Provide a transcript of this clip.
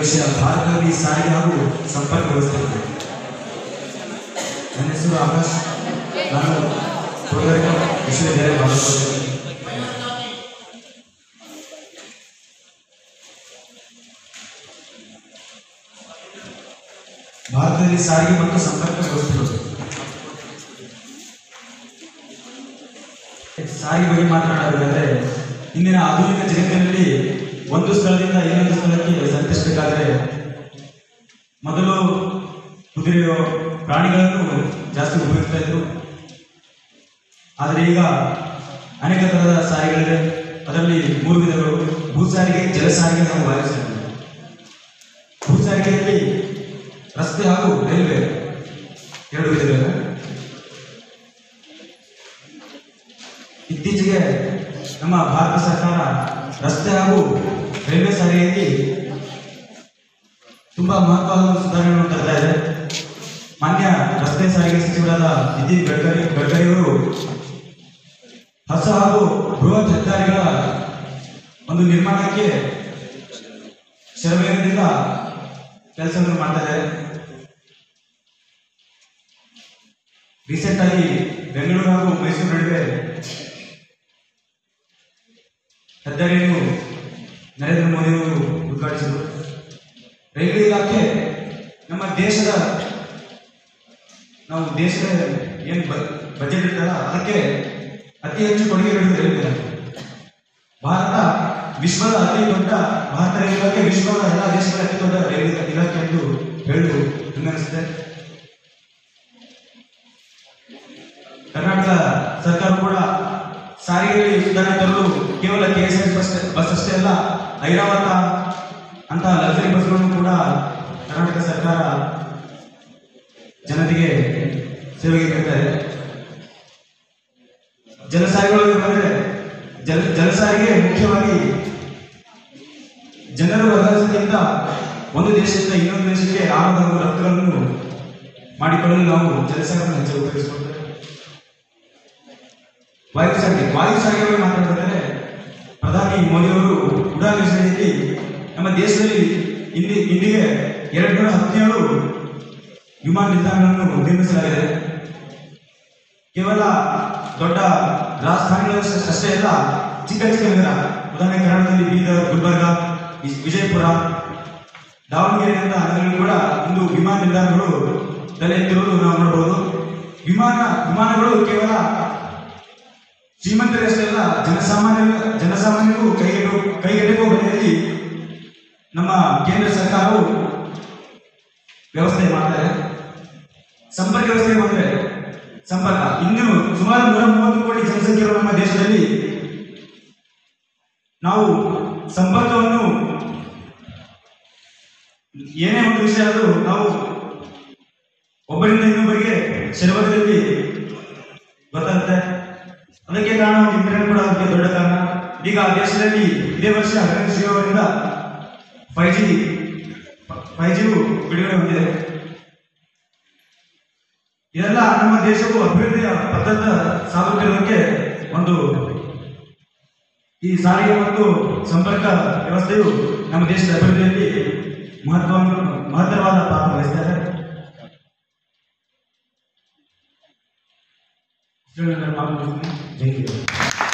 ವಿಷಯ ಭಾರತದಲ್ಲಿ ಸಾರಿಗೆ ಹಾಗೂ ಸಂಪರ್ಕ ವ್ಯವಸ್ಥೆ ಇದೆ. ನನ್ನ ಹೆಸರು ಆಕಾಶ್ ನಾನು ತೋಟಗಾರಿಕಾ ವಿಶ್ವವಿದ್ಯಾಲಯ ಬಾಗಲಕೋಟೆ ಭಾರತದಲ್ಲಿ ಸಾರಿಗೆ ಮತ್ತು ಸಂಪರ್ಕ ವ್ಯವಸ್ಥೆಗಳು ಸಾರಿಗೆ ಬಗ್ಗೆ ಮಾತನಾಡಬೇಕಾದ್ರೆ ಇಂದಿನ ಆಧುನಿಕ ಜಗತ್ತಿನಲ್ಲಿ ಒಂದು ಸ್ಥಳದಿಂದ ಇನ್ನೊಂದು ಸ್ಥಳಕ್ಕೆ ಸಂಚರಿಸಬೇಕಾದ್ರೆ ಮೊದಲು ಕುದುರೆಯೋ ಪ್ರಾಣಿಗಳನ್ನು ಜಾಸ್ತಿ ಉಪಯೋಗಿಸ್ತಾ ಇದ್ರು ಆದರೆ ಈಗ ಅನೇಕ ತರಹದ ಸಾರಿಗೆಗಳಿದೆ ಅದರಲ್ಲಿ ಮೂರು ವಿಧಗಳು ಭೂ ಸಾರಿಗೆ ಜಲ ಸಾರಿಗೆ ಹಾಗೂ ವಾಯು ಸಾರಿಗೆ ಭೂ ಸಾರಿಗೆಯಲ್ಲಿ ರಸ್ತೆ ಹಾಗೂ ರೈಲ್ವೆ ಎರಡು ವಿಧಗಳಿವೆ ಇತ್ತೀಚೆಗೆ ನಮ್ಮ ಭಾರತ ಸರ್ಕಾರ ರಸ್ತೆ ಹಾಗೂ ರೈಲ್ವೆ ಸಾರಿಗೆಯಲ್ಲಿ ತುಂಬಾ ಮಹತ್ವದ ಸುಧಾರಣೆಗಳನ್ನು ತರ್ತಾ ಇದೆ ಮಾನ್ಯ ರಸ್ತೆ ಸಾರಿಗೆ ಸಚಿವರಾದ ನಿತಿನ್ ಗಡ್ಕರಿ ಗಡ್ಕರಿಯವರು ಹೊಸ ಹಾಗೂ ಬೃಹತ್ ಹೆದ್ದಾರಿಗಳ ಒಂದು ನಿರ್ಮಾಣಕ್ಕೆ ಶರವೇಗದಿಂದ ಕೆಲಸವನ್ನು ಮಾಡ್ತಾ ಇದ್ದಾರೆ ರೀಸೆಂಟ್ ಆಗಿ ಬೆಂಗಳೂರು ಹಾಗೂ ಮೈಸೂರು ನಡುವೆ ಹೆದ್ದಾರಿಯನ್ನು ನರೇಂದ್ರ ಮೋದಿ ಅವರು ಉದ್ಘಾಟಿಸಿದರು ರೈಲ್ವೆ ಇಲಾಖೆ ನಮ್ಮ ದೇಶದ ನಾವು ದೇಶದ ಏನು ಬಜೆಟ್ ಇರ್ತಲ್ಲ ಅದಕ್ಕೆ ಅತಿ ಹೆಚ್ಚು ಕೊಡುಗೆ ನೀಡುವುದು ರೈಲ್ವೆ ಇಲಾಖೆ ಭಾರತ ವಿಶ್ವದ ಅತಿ ದೊಡ್ಡ ಭಾರತ ರೈಲ್ವೆ ಇಲಾಖೆ ವಿಶ್ವದ ಎಲ್ಲ ದೇಶಗಳ ಅತಿ ದೊಡ್ಡ ರೈಲ್ವೆ ಇಲಾಖೆ ಎಂದು ಹೇಳಲು ಹೆಮ್ಮೆನಿಸುತ್ತೆ ಕರ್ನಾಟಕ ಸರ್ಕಾರ ಕೂಡ ಸಾರಿಗೆಯಲ್ಲಿ ಸುಧಾರಣೆ ತರಲು ಕೇವಲ K S R bus bus ಅಷ್ಟೇ ಅಲ್ಲ ಐರಾವತ ಅಂತ ಲಕ್ಸರಿ ಬಸ್ಗಳನ್ನು ಕೂಡ ಕರ್ನಾಟಕ ಸರ್ಕಾರ ಜನತೆಗೆ ಸೇವೆಗೆ ನೀಡ್ತಾರೆ ಜಲಸಾರಿಗೆಗಳಿಗೆ ಬಂದರೆ ಜಲ ಜಲಸಾರಿಗೆ ಮುಖ್ಯವಾಗಿ ಜನರು ವ್ಯವಹರಿಸೋದ್ರಿಂದ ಒಂದು ದೇಶದಿಂದ ಇನ್ನೊಂದು ದೇಶಕ್ಕೆ ಆಮದು ಹಾಗೂ ರಫ್ತುಗಳನ್ನು ಮಾಡಿಕೊಳ್ಳಲು ನಾವು ಜಲಸಾರಿಗೆಯನ್ನು ಹೆಚ್ಚು ಉಪಯೋಗಿಸಿಕೊಳ್ತೇವೆ ವಾಯು ಸಾರಿಗೆ ವಾಯು ಸಾರಿಗೆ ಬಗ್ಗೆ ಮಾತನಾಡಬೇಕಾದ್ರೆ ಪ್ರಧಾನಿ ಮೋದಿಯವರು ಉಡಾನ್ ಯೋಜನೆಯಲ್ಲಿ ನಮ್ಮ ದೇಶದಲ್ಲಿ ಇಲ್ಲಿ ಇಲ್ಲಿಗೆ ಎರಡು ನೂರ ಹದಿನೇಳು ವಿಮಾನ ನಿಲ್ದಾಣಗಳನ್ನು ನಿರ್ಮಿಸಲಾಗಿದೆ ಕೇವಲ ದೊಡ್ಡ ರಾಜಧಾನಿಗಳು ಅಷ್ಟೇ- ಅಷ್ಟೇ ಅಲ್ಲ ಚಿಕ್ಕ ಚಿಕ್ಕ ನಗರ ಉದಾಹರಣೆ ಕರ್ನಾಟಕದಲ್ಲಿ ಬೀದರ್ ಗುಲ್ಬರ್ಗ ವಿ- ವಿಜಯಪುರ ದಾವಣಗೆರೆ ಅಂತ ನಗರಗಳು ಕೂಡ ಇಂದು ವಿಮಾನ ನಿಲ್ದಾಣಗಳು ತಲೆ ಎತ್ತಿರುವುದು ನಾವು ನೋಡಬಹುದು ವಿಮಾನ ವಿಮಾನಗಳು ಕೇವಲ ಶ್ರೀಮಂತರಷ್ಟೇ ಅಲ್ಲ ಜನಸಾಮಾನ್ಯ ಜನಸಾಮಾನ್ಯರಿಗೂ ಕೈಗೆಟು ಕೈಗೆಟುಕುವ ಬೆಲೆಯಲ್ಲಿ ನಮ್ಮ ಕೇಂದ್ರ ಸರ್ಕಾರವು ವ್ಯವಸ್ಥೆ ಮಾಡ್ತಾರೆ ಸಂಪರ್ಕ ವ್ಯವಸ್ಥೆ ಬಂದ್ರೆ ಸಂಪರ್ಕ ಇನ್ನು ಸುಮಾರು ನೂರ ಮೂವತ್ತು ಕೋಟಿ ಜನಸಂಖ್ಯೆ ಇರುವ ನಮ್ಮ ದೇಶದಲ್ಲಿ ನಾವು ಸಂಪರ್ಕವನ್ನು ಏನೇ ಒಂದು ವಿಷಯ ಆದರೂ ನಾವು ಒಬ್ಬರಿಂದ ಇನ್ನೊಬ್ಬರಿಗೆ ಶನಿವಾರದಲ್ಲಿ ಗೊತ್ತಾಗುತ್ತೆ ಅದಕ್ಕೆ ಕಾರಣ ಒಂದು ಇಂಟರ್ನೆಟ್ ಕೂಡ ಅದಕ್ಕೆ ದೊಡ್ಡ ಕಾರಣ ಈಗ ದೇಶದಲ್ಲಿ ಇದೇ ವರ್ಷ ಹದಿನೈದು ಶ್ರೀಯವರಿಂದ ಫೈವ್ ಜಿ ಫೈವ್ ಜಿ ಬಿಡುಗಡೆ ಹೊಂದಿದೆ ಇದೆಲ್ಲ ನಮ್ಮ ದೇಶವು ಅಭಿವೃದ್ಧಿಯ ಪಥದ ಸಾಗುತ್ತಿರುವುದಕ್ಕೆ ಒಂದು ಈ ಸಾರಿಗೆ ಮತ್ತು ಸಂಪರ್ಕ ವ್ಯವಸ್ಥೆಯು ನಮ್ಮ ದೇಶದ ಅಭಿವೃದ್ಧಿಯಲ್ಲಿ ಮಹತ್ವವನ್ನು ಮಹತ್ತರವಾದ ಪಾತ್ರ ವಹಿಸ್ತಾರೆ ಇಷ್ಟನ್ನು ನನ್ನ ಮಾತು ಮುಗಿಸ್ತೀನಿ. ಜೈ ಹಿಂದ್.